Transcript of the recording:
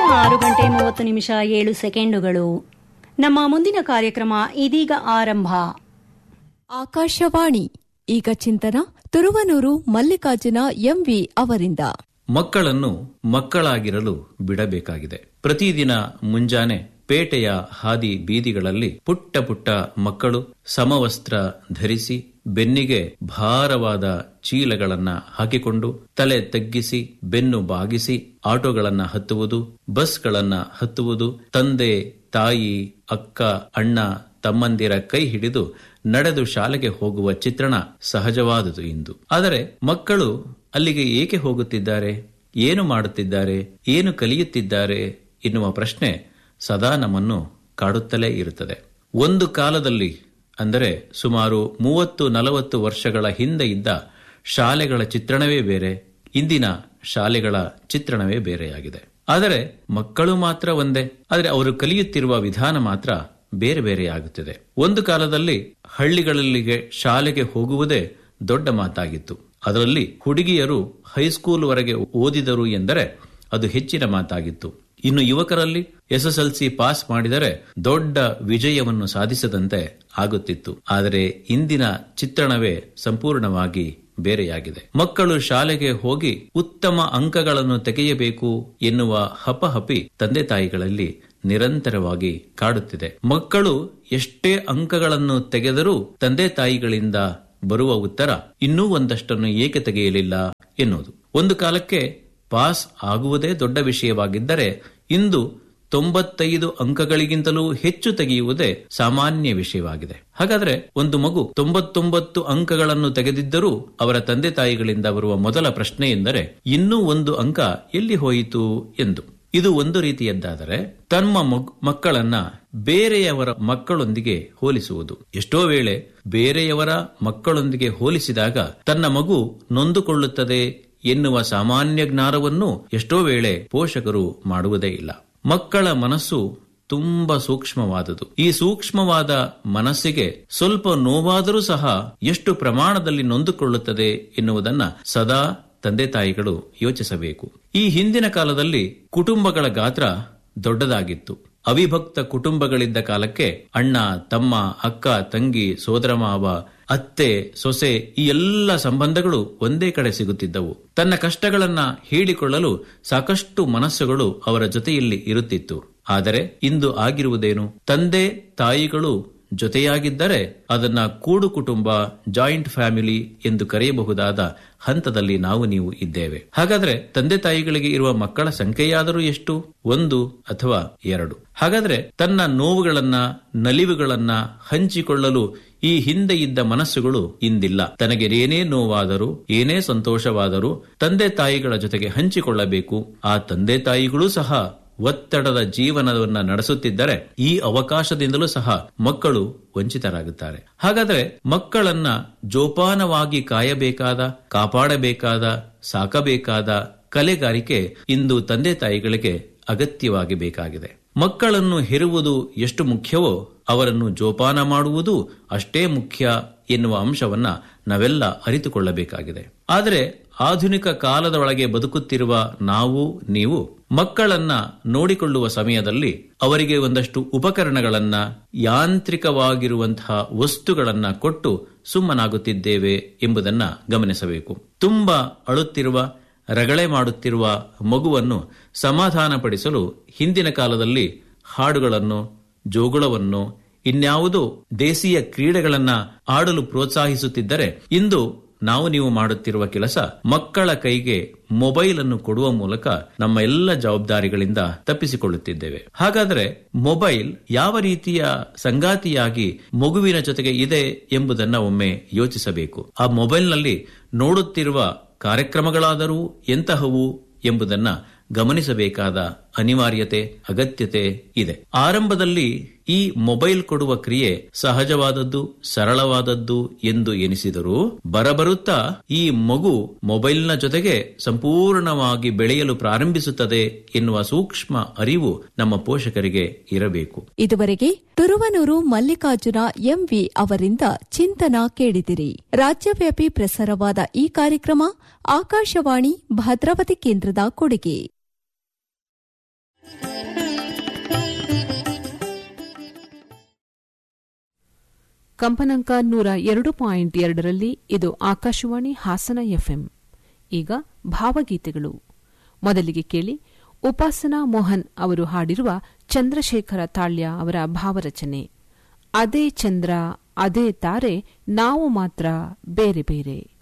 ಆರು ಗಂಟೆ ಮೂವತ್ತು ನಿಮಿಷ ಏಳು ಸೆಕೆಂಡುಗಳು ನಮ್ಮ ಮುಂದಿನ ಕಾರ್ಯಕ್ರಮ ಇದೀಗ ಆರಂಭ ಆಕಾಶವಾಣಿ ಈಗ ಚಿಂತನ ತುರುವನೂರು ಮಲ್ಲಿಕಾರ್ಜುನ ಎಂವಿ ಅವರಿಂದ ಮಕ್ಕಳನ್ನು ಮಕ್ಕಳಾಗಿರಲು ಬಿಡಬೇಕಾಗಿದೆ ಪ್ರತಿದಿನ ಮುಂಜಾನೆ ಪೇಟೆಯ ಹಾದಿ ಬೀದಿಗಳಲ್ಲಿ ಪುಟ್ಟ ಪುಟ್ಟ ಮಕ್ಕಳು ಸಮವಸ್ತ್ರ ಧರಿಸಿ ಬೆನ್ನಿಗೆ ಭಾರವಾದ ಚೀಲಗಳನ್ನ ಹಾಕಿಕೊಂಡು ತಲೆ ತಗ್ಗಿಸಿ ಬೆನ್ನು ಬಾಗಿಸಿ ಆಟೋಗಳನ್ನ ಹತ್ತುವುದು ಬಸ್ಗಳನ್ನ ಹತ್ತುವುದು ತಂದೆ ತಾಯಿ ಅಕ್ಕ ಅಣ್ಣ ತಮ್ಮಂದಿರ ಕೈ ಹಿಡಿದು ನಡೆದು ಶಾಲೆಗೆ ಹೋಗುವ ಚಿತ್ರಣ ಸಹಜವಾದುದು ಇಂದು ಆದರೆ ಮಕ್ಕಳು ಅಲ್ಲಿಗೆ ಏಕೆ ಹೋಗುತ್ತಿದ್ದಾರೆ ಏನು ಮಾಡುತ್ತಿದ್ದಾರೆ ಏನು ಕಲಿಯುತ್ತಿದ್ದಾರೆ ಎನ್ನುವ ಪ್ರಶ್ನೆ ಸದಾ ನಮ್ಮನ್ನು ಕಾಡುತ್ತಲೇ ಇರುತ್ತದೆ ಒಂದು ಕಾಲದಲ್ಲಿ ಅಂದರೆ ಸುಮಾರು ಮೂವತ್ತು ನಲವತ್ತು ವರ್ಷಗಳ ಹಿಂದೆ ಇದ್ದ ಶಾಲೆಗಳ ಚಿತ್ರಣವೇ ಬೇರೆ ಇಂದಿನ ಶಾಲೆಗಳ ಚಿತ್ರಣವೇ ಬೇರೆಯಾಗಿದೆ ಆದರೆ ಮಕ್ಕಳು ಮಾತ್ರ ಒಂದೇ ಆದರೆ ಅವರು ಕಲಿಯುತ್ತಿರುವ ವಿಧಾನ ಮಾತ್ರ ಬೇರೆ ಬೇರೆಯಾಗುತ್ತಿದೆ ಒಂದು ಕಾಲದಲ್ಲಿ ಹಳ್ಳಿಗಳಲ್ಲಿಗೆ ಶಾಲೆಗೆ ಹೋಗುವುದೇ ದೊಡ್ಡ ಮಾತಾಗಿತ್ತು ಅದರಲ್ಲಿ ಹುಡುಗಿಯರು ಹೈಸ್ಕೂಲ್ ವರೆಗೆ ಓದಿದರು ಎಂದರೆ ಅದು ಹೆಚ್ಚಿನ ಮಾತಾಗಿತ್ತು ಇನ್ನು ಯುವಕರಲ್ಲಿ ಎಸ್ಎಸ್ಎಲ್ಸಿ ಪಾಸ್ ಮಾಡಿದರೆ ದೊಡ್ಡ ವಿಜಯವನ್ನು ಸಾಧಿಸದಂತೆ ಆಗುತ್ತಿತ್ತು ಆದರೆ ಇಂದಿನ ಚಿತ್ರಣವೇ ಸಂಪೂರ್ಣವಾಗಿ ಬೇರೆಯಾಗಿದೆ ಮಕ್ಕಳು ಶಾಲೆಗೆ ಹೋಗಿ ಉತ್ತಮ ಅಂಕಗಳನ್ನು ತೆಗೆಯಬೇಕು ಎನ್ನುವ ಹಪಹಪಿ ತಂದೆ ತಾಯಿಗಳಲ್ಲಿ ನಿರಂತರವಾಗಿ ಕಾಡುತ್ತಿದೆ ಮಕ್ಕಳು ಎಷ್ಟೇ ಅಂಕಗಳನ್ನು ತೆಗೆದರೂ ತಂದೆ ತಾಯಿಗಳಿಂದ ಬರುವ ಉತ್ತರ ಇನ್ನೂ ಒಂದಷ್ಟನ್ನು ಏಕೆ ತೆಗೆಯಲಿಲ್ಲ ಎನ್ನುವುದು ಒಂದು ಕಾಲಕ್ಕೆ ಪಾಸ್ ಆಗುವುದೇ ದೊಡ್ಡ ವಿಷಯವಾಗಿದ್ದರೆ ಇಂದು ತೊಂಬತ್ತೈದು ಅಂಕಗಳಿಗಿಂತಲೂ ಹೆಚ್ಚು ತೆಗೆಯುವುದೇ ಸಾಮಾನ್ಯ ವಿಷಯವಾಗಿದೆ ಹಾಗಾದ್ರೆ ಒಂದು ಮಗು ತೊಂಬತ್ತೊಂಬತ್ತು ಅಂಕಗಳನ್ನು ತೆಗೆದಿದ್ದರೂ ಅವರ ತಂದೆ ತಾಯಿಗಳಿಂದ ಬರುವ ಮೊದಲ ಪ್ರಶ್ನೆ ಎಂದರೆ ಇನ್ನೂ ಒಂದು ಅಂಕ ಎಲ್ಲಿ ಹೋಯಿತು ಎಂದು ಇದು ಒಂದು ರೀತಿಯದ್ದಾದರೆ ತಮ್ಮ ಮಕ್ಕಳನ್ನ ಬೇರೆಯವರ ಮಕ್ಕಳೊಂದಿಗೆ ಹೋಲಿಸುವುದು ಎಷ್ಟೋ ವೇಳೆ ಬೇರೆಯವರ ಮಕ್ಕಳೊಂದಿಗೆ ಹೋಲಿಸಿದಾಗ ತನ್ನ ಮಗು ನೊಂದುಕೊಳ್ಳುತ್ತದೆ ಎನ್ನುವ ಸಾಮಾನ್ಯ ಜ್ಞಾನವನ್ನು ಎಷ್ಟೋ ವೇಳೆ ಪೋಷಕರು ಮಾಡುವುದೇ ಇಲ್ಲ ಮಕ್ಕಳ ಮನಸ್ಸು ತುಂಬಾ ಸೂಕ್ಷ್ಮವಾದುದು ಈ ಸೂಕ್ಷ್ಮವಾದ ಮನಸ್ಸಿಗೆ ಸ್ವಲ್ಪ ನೋವಾದರೂ ಸಹ ಎಷ್ಟು ಪ್ರಮಾಣದಲ್ಲಿ ನೊಂದುಕೊಳ್ಳುತ್ತದೆ ಎನ್ನುವುದನ್ನ ಸದಾ ತಂದೆ ತಾಯಿಗಳು ಯೋಚಿಸಬೇಕು ಈ ಹಿಂದಿನ ಕಾಲದಲ್ಲಿ ಕುಟುಂಬಗಳ ಗಾತ್ರ ದೊಡ್ಡದಾಗಿತ್ತು ಅವಿಭಕ್ತ ಕುಟುಂಬಗಳಿದ್ದ ಕಾಲಕ್ಕೆ ಅಣ್ಣ ತಮ್ಮ ಅಕ್ಕ ತಂಗಿ ಸೋದರ ಮಾವ ಅತ್ತೆ ಸೊಸೆ ಈ ಎಲ್ಲ ಸಂಬಂಧಗಳು ಒಂದೇ ಕಡೆ ಸಿಗುತ್ತಿದ್ದವು ತನ್ನ ಕಷ್ಟಗಳನ್ನ ಹೇಳಿಕೊಳ್ಳಲು ಸಾಕಷ್ಟು ಮನಸ್ಸುಗಳು ಅವರ ಜೊತೆಯಲ್ಲಿ ಇರುತ್ತಿತ್ತು ಆದರೆ ಇಂದು ಆಗಿರುವುದೇನು ತಂದೆ ತಾಯಿಗಳು ಜೊತೆಯಾಗಿದ್ದರೆ ಅದನ್ನ ಕೂಡು ಕುಟುಂಬ ಜಾಯಿಂಟ್ ಫ್ಯಾಮಿಲಿ ಎಂದು ಕರೆಯಬಹುದಾದ ಹಂತದಲ್ಲಿ ನಾವು ನೀವು ಇದ್ದೇವೆ ಹಾಗಾದ್ರೆ ತಂದೆ ತಾಯಿಗಳಿಗೆ ಇರುವ ಮಕ್ಕಳ ಸಂಖ್ಯೆಯಾದರೂ ಎಷ್ಟು ಒಂದು ಅಥವಾ ಎರಡು ಹಾಗಾದ್ರೆ ತನ್ನ ನೋವುಗಳನ್ನ ನಲಿವುಗಳನ್ನ ಹಂಚಿಕೊಳ್ಳಲು ಈ ಹಿಂದೆ ಇದ್ದ ಮನಸ್ಸುಗಳು ಇಂದಿಲ್ಲ ತನಗೆ ಏನೇ ನೋವಾದರೂ ಏನೇ ಸಂತೋಷವಾದರೂ ತಂದೆ ತಾಯಿಗಳ ಜೊತೆಗೆ ಹಂಚಿಕೊಳ್ಳಬೇಕು ಆ ತಂದೆ ತಾಯಿಗಳೂ ಸಹ ಒತ್ತಡದ ಜೀವನವನ್ನ ನಡೆಸುತ್ತಿದ್ದರೆ ಈ ಅವಕಾಶದಿಂದಲೂ ಸಹ ಮಕ್ಕಳು ವಂಚಿತರಾಗುತ್ತಾರೆ ಹಾಗಾದರೆ ಮಕ್ಕಳನ್ನ ಜೋಪಾನವಾಗಿ ಕಾಯಬೇಕಾದ ಕಾಪಾಡಬೇಕಾದ ಸಾಕಬೇಕಾದ ಕಲೆಗಾರಿಕೆ ಇಂದು ತಂದೆ ತಾಯಿಗಳಿಗೆ ಅಗತ್ಯವಾಗಿ ಬೇಕಾಗಿದೆ ಮಕ್ಕಳನ್ನು ಹೆರುವುದು ಎಷ್ಟು ಮುಖ್ಯವೋ ಅವರನ್ನು ಜೋಪಾನ ಮಾಡುವುದು ಅಷ್ಟೇ ಮುಖ್ಯ ಎನ್ನುವ ಅಂಶವನ್ನ ನಾವೆಲ್ಲ ಅರಿತುಕೊಳ್ಳಬೇಕಾಗಿದೆ ಆದರೆ ಆಧುನಿಕ ಕಾಲದ ಒಳಗೆ ಬದುಕುತ್ತಿರುವ ನಾವು ನೀವು ಮಕ್ಕಳನ್ನ ನೋಡಿಕೊಳ್ಳುವ ಸಮಯದಲ್ಲಿ ಅವರಿಗೆ ಒಂದಷ್ಟು ಉಪಕರಣಗಳನ್ನ ಯಾಂತ್ರಿಕವಾಗಿರುವಂತಹ ವಸ್ತುಗಳನ್ನ ಕೊಟ್ಟು ಸುಮ್ಮನಾಗುತ್ತಿದ್ದೇವೆ ಎಂಬುದನ್ನ ಗಮನಿಸಬೇಕು ತುಂಬಾ ಅಳುತ್ತಿರುವ ರಗಳೆ ಮಾಡುತ್ತಿರುವ ಮಗುವನ್ನು ಸಮಾಧಾನಪಡಿಸಲು ಹಿಂದಿನ ಕಾಲದಲ್ಲಿ ಹಾಡುಗಳನ್ನು ಜೋಗುಳವನ್ನು ಇನ್ಯಾವುದೋ ದೇಶೀಯ ಕ್ರೀಡೆಗಳನ್ನ ಆಡಲು ಪ್ರೋತ್ಸಾಹಿಸುತ್ತಿದ್ದರೆ ಇಂದು ನಾವು ನೀವು ಮಾಡುತ್ತಿರುವ ಕೆಲಸ ಮಕ್ಕಳ ಕೈಗೆ ಮೊಬೈಲ್ ಅನ್ನು ಕೊಡುವ ಮೂಲಕ ನಮ್ಮ ಎಲ್ಲ ಜವಾಬ್ದಾರಿಗಳಿಂದ ತಪ್ಪಿಸಿಕೊಳ್ಳುತ್ತಿದ್ದೇವೆ ಹಾಗಾದರೆ ಮೊಬೈಲ್ ಯಾವ ರೀತಿಯ ಸಂಗಾತಿಯಾಗಿ ಮಗುವಿನ ಜೊತೆಗೆ ಇದೆ ಎಂಬುದನ್ನ ಒಮ್ಮೆ ಯೋಚಿಸಬೇಕು ಆ ಮೊಬೈಲ್ನಲ್ಲಿ ನೋಡುತ್ತಿರುವ ಕಾರ್ಯಕ್ರಮಗಳಾದರೂ ಎಂತಹವು ಎಂಬುದನ್ನ ಗಮನಿಸಬೇಕಾದ ಅನಿವಾರ್ಯತೆ ಅಗತ್ಯತೆ ಇದೆ ಆರಂಭದಲ್ಲಿ ಈ ಮೊಬೈಲ್ ಕೊಡುವ ಕ್ರಿಯೆ ಸಹಜವಾದದ್ದು ಸರಳವಾದದ್ದು ಎಂದು ಎನಿಸಿದರೂ ಬರಬರುತ್ತಾ ಈ ಮಗು ಮೊಬೈಲ್ನ ಜೊತೆಗೆ ಸಂಪೂರ್ಣವಾಗಿ ಬೆಳೆಯಲು ಪ್ರಾರಂಭಿಸುತ್ತದೆ ಎನ್ನುವ ಸೂಕ್ಷ್ಮ ಅರಿವು ನಮ್ಮ ಪೋಷಕರಿಗೆ ಇರಬೇಕು ಇದುವರೆಗೆ ತುರುವನೂರು ಮಲ್ಲಿಕಾರ್ಜುನ ಎಂವಿ ಅವರಿಂದ ಚಿಂತನ ಕೇಳಿದಿರಿ ರಾಜ್ಯವ್ಯಾಪಿ ಪ್ರಸಾರವಾದ ಈ ಕಾರ್ಯಕ್ರಮ ಆಕಾಶವಾಣಿ ಭದ್ರಾವತಿ ಕೇಂದ್ರದ ಕೊಡುಗೆ ಕಂಪನಾಂಕ ನೂರ ಎರಡು ಪಾಯಿಂಟ್ ಎರಡರಲ್ಲಿ ಇದು ಆಕಾಶವಾಣಿ ಹಾಸನ ಎಫ್ಎಂ ಈಗ ಭಾವಗೀತೆಗಳು ಮೊದಲಿಗೆ ಕೇಳಿ ಉಪಾಸನಾ ಮೋಹನ್ ಅವರು ಹಾಡಿರುವ ಚಂದ್ರಶೇಖರ ತಾಳ್ಯ ಅವರ ಭಾವರಚನೆ ಅದೇ ಚಂದ್ರ ಅದೇ ತಾರೆ ನಾವು ಮಾತ್ರ ಬೇರೆ ಬೇರೆ